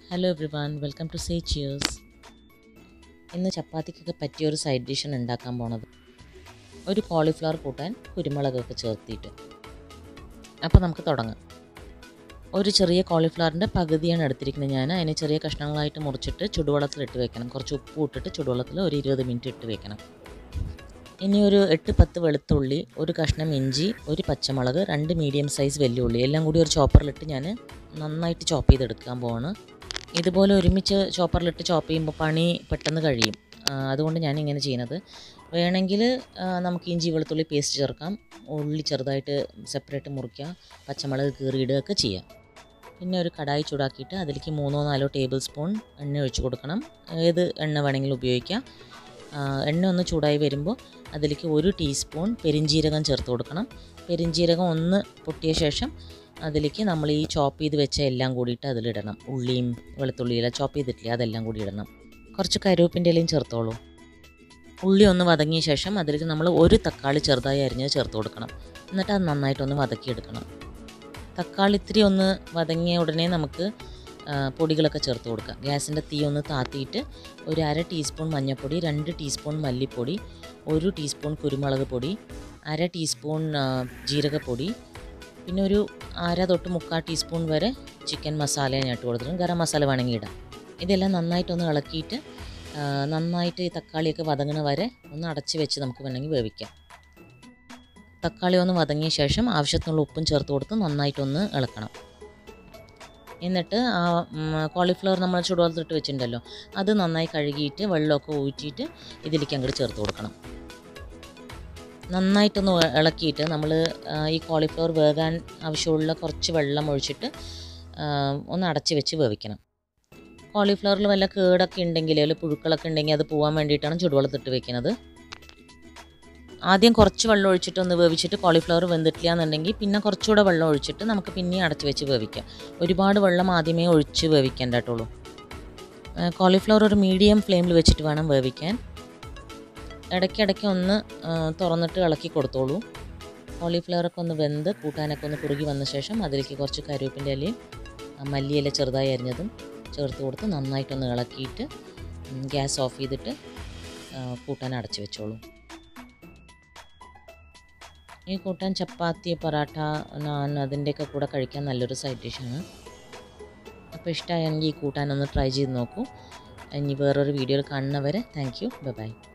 hello everyone welcome to say cheers ഇന്ന് ചപ്പാത്തിക്കൊക്കെ പറ്റിയ ഒരു സൈഡ് ഡിഷാണ് ഉണ്ടാക്കാൻ പോണത് ഒരു കോളിഫ്ലവർ കൂട്ടാൻ കുരുമുളകൊക്കെ ചേർത്തിട്ട് അപ്പോൾ നമുക്ക് തുടങ്ങാം ഒരു ചെറിയ കോളിഫ്ലവറിൻ്റെ പകുതിയാണ് എടുത്തിരിക്കുന്നത് ഞാൻ അതിനെ ചെറിയ കഷ്ണങ്ങളായിട്ട് മുറിച്ചിട്ട് ചുടുവെള്ളത്തിലിട്ട് വെക്കണം കുറച്ച് ഉപ്പ് ഇട്ടിട്ട് ചുടുവെള്ളത്തിൽ ഒരു ഇരുപത് മിനിറ്റ് ഇട്ട് വെക്കണം ഇനി ഒരു എട്ട് പത്ത് വെളുത്തുള്ളി ഒരു കഷ്ണം ഇഞ്ചി ഒരു പച്ചമുളക് രണ്ട് മീഡിയം സൈസ് വെല്ലുള്ളി എല്ലാം കൂടി ഒരു ചോപ്പറിലിട്ട് ഞാൻ നന്നായിട്ട് ചോപ്പ് ചെയ്തെടുക്കാൻ പോവാണ് ഇതുപോലെ ഒരുമിച്ച് ചോപ്പറിലിട്ട് ചോപ്പ് ചെയ്യുമ്പോൾ പണി പെട്ടെന്ന് കഴിയും ആ, അതുകൊണ്ട് ഞാൻ ഇങ്ങനെ ചെയ്യുന്നത് വേണമെങ്കിൽ ആ, നമുക്ക് ഇഞ്ചി വെളുത്തുള്ളി പേസ്റ്റ് ചേർക്കാം ഉള്ളി ചെറുതായിട്ട് സെപ്പറേറ്റ് മുറിക്കാം പച്ചമുളക് കീറിയിടുകയൊക്കെ ചെയ്യാം പിന്നെ ഒരു കടായി ചൂടാക്കിയിട്ട് അതിലേക്ക് മൂന്നോ നാലോ ടേബിൾ സ്പൂൺ എണ്ണ ഒഴിച്ച് കൊടുക്കണം ഏത് എണ്ണ വേണമെങ്കിലും ഉപയോഗിക്കാം ആ, എണ്ണ ഒന്ന് ചൂടായി വരുമ്പോൾ അതിലേക്ക് ഒരു ടീസ്പൂൺ പെരിഞ്ജീരകം ചേർത്ത് കൊടുക്കണം പെരിഞ്ജീരകം ഒന്ന് പൊട്ടിയ ശേഷം അതിലേക്ക് നമ്മൾ ഈ ചോപ്പ് ചെയ്ത് വെച്ച എല്ലാം കൂടിയിട്ട് അതിലിടണം ഉള്ളിയും വെളുത്തുള്ളിയെല്ലാം ചോപ്പ് ചെയ്തിട്ടില്ലേ അതെല്ലാം കൂടി ഇടണം കുറച്ച് കരുവേപ്പിൻ്റെ ഇലയും ചേർത്തോളൂ ഉള്ളി ഒന്ന് വതങ്ങിയ ശേഷം അതിലേക്ക് നമ്മൾ ഒരു തക്കാളി ചെറുതായി അരിഞ്ഞത് ചേർത്ത് കൊടുക്കണം എന്നിട്ട് അത് നന്നായിട്ടൊന്ന് വതക്കിയെടുക്കണം തക്കാളി ഇത്തിരി ഒന്ന് വതങ്ങിയ ഉടനെ നമുക്ക് ആ, പൊടികളൊക്കെ ചേർത്ത് കൊടുക്കാം ഗ്യാസിൻ്റെ തീ ഒന്ന് താത്തിയിട്ട് ഒരു അര ടീസ്പൂൺ മഞ്ഞൾപ്പൊടി രണ്ട് ടീസ്പൂൺ മല്ലിപ്പൊടി ഒരു ടീസ്പൂൺ കുരുമുളക് പൊടി അര ടീസ്പൂൺ ആ, ജീരകപ്പൊടി പിന്നെ ഒരു അര തൊട്ട് മുക്കാൽ ടീസ്പൂൺ വരെ ചിക്കൻ മസാല ഞാൻ ഇട്ട് കൊടുത്തിട്ടുണ്ട് ഗരം മസാല വേണമെങ്കിൽ ഇടാം ഇതെല്ലാം നന്നായിട്ടൊന്ന് ഇളക്കിയിട്ട് ആ, നന്നായിട്ട് ഈ തക്കാളിയൊക്കെ വതങ്ങണ വരെ ഒന്ന് അടച്ച് വെച്ച് നമുക്ക് വേണമെങ്കിൽ വേവിക്കാം തക്കാളി ഒന്ന് വതങ്ങിയ ശേഷം ആവശ്യത്തിനുള്ള ഉപ്പും ചേർത്ത് കൊടുത്ത് നന്നായിട്ടൊന്ന് ഇളക്കണം എന്നിട്ട് ആ കോളിഫ്ലവർ നമ്മൾ ചുടുവെള്ളത്തിട്ട് വെച്ചിട്ടുണ്ടല്ലോ അത് നന്നായി കഴുകിയിട്ട് വെള്ളമൊക്കെ ഊറ്റിയിട്ട് ഇതിലേക്ക് അങ്ങോട്ട് ചേർത്ത് കൊടുക്കണം നന്നായിട്ടൊന്ന് ഇ- ഇളക്കിയിട്ട് നമ്മൾ ഈ കോളിഫ്ലവർ വേകാൻ ആവശ്യമുള്ള കുറച്ച് വെള്ളം ഒഴിച്ചിട്ട് ആ, ഒന്ന് അടച്ച് വെച്ച് വേവിക്കണം കോളിഫ്ലവറിൽ വല്ല കേടൊക്കെ ഉണ്ടെങ്കിൽ അല്ലെങ്കിൽ പുഴുക്കളൊക്കെ ഉണ്ടെങ്കിൽ അത് പോകാൻ വേണ്ടിയിട്ടാണ് ചുടുവെള്ളത്തിട്ട് വെക്കുന്നത് ആദ്യം കുറച്ച് വെള്ളം ഒഴിച്ചിട്ട് ഒന്ന് വേവിച്ചിട്ട് കോളിഫ്ലവർ വെന്തിട്ടില്ല എന്നുണ്ടെങ്കിൽ പിന്നെ കുറച്ചുകൂടെ വെള്ളം ഒഴിച്ചിട്ട് നമുക്ക് പിന്നെയും അടച്ച് വെച്ച് വേവിക്കാം ഒരുപാട് വെള്ളം ആദ്യമേ ഒഴിച്ച് വേവിക്കേണ്ട കേട്ടുള്ളൂ കോളിഫ്ലവർ ഒരു മീഡിയം ഫ്ലെയിമിൽ വെച്ചിട്ട് വേണം വേവിക്കാൻ ഇടയ്ക്കിടയ്ക്ക് ഒന്ന് ആ, തുറന്നിട്ട് ഇളക്കി കൊടുത്തോളൂ കോളിഫ്ലവറൊക്കെ ഒന്ന് വെന്ത് കൂട്ടാനൊക്കെ ഒന്ന് കുറുകി വന്ന ശേഷം അതിലേക്ക് കുറച്ച് കരുവേപ്പിൻ്റെ ഇലയും ആ, മല്ലിയില ചെറുതായി അരിഞ്ഞതും ചേർത്ത് കൊടുത്ത് നന്നായിട്ടൊന്ന് ഇളക്കിയിട്ട് ഉം, ഗ്യാസ് ഓഫ് ചെയ്തിട്ട് ആ, കൂട്ടാൻ അടച്ച് വെച്ചോളൂ ഈ കൂട്ടാൻ ചപ്പാത്തി പൊറാട്ട നാൻ അതിൻ്റെയൊക്കെ കൂടെ കഴിക്കാൻ നല്ലൊരു സൈഡ് ഡിഷാണ് അപ്പോൾ ഇഷ്ടമായെങ്കിൽ ഈ കൂട്ടാനൊന്ന് ട്രൈ ചെയ്ത് നോക്കൂ ഇനി വേറൊരു വീഡിയോയിൽ കാണുന്നവരെ താങ്ക് യു ബൈ